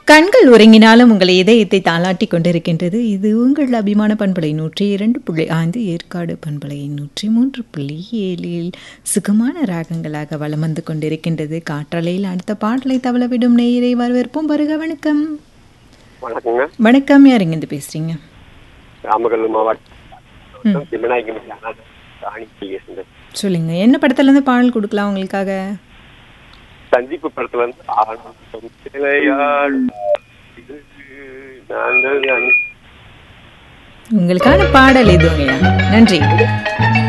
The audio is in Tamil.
கண்கள் உறங்கினாலும் உங்கள் இதயத்தை தாளாட்டி கொண்டிருக்கின்றது இது உங்கள் அபிமான பண்பலை நூற்றி இரண்டு புள்ளி ஐந்து ஏற்காடு பண்பலை நூற்றி மூன்று புள்ளி ஏழில் சுகமான ராகங்களாக வலம் வந்து கொண்டிருக்கின்றது காற்றலையில் அடுத்த பாடலை தவளவிடும் நேயரை வரவேற்போம் வருக வணக்கம் வணக்கங்க வணக்கம் யாருங்க இருந்து பேசுறீங்க நாமக்கல் மாவட்டம் திம்மநாயகம் ராணி பேசுகிறேன் சொல்லுங்க என்ன படத்துல இருந்து பாடல் கொடுக்கலாம் உங்களுக்காக சந்திப்பு படத்துல இருந்து ஆனந்தம் சிலையாடும் இது நாங்கள் அனு- உங்களுக்கான பாடல் எதுவும் நன்றி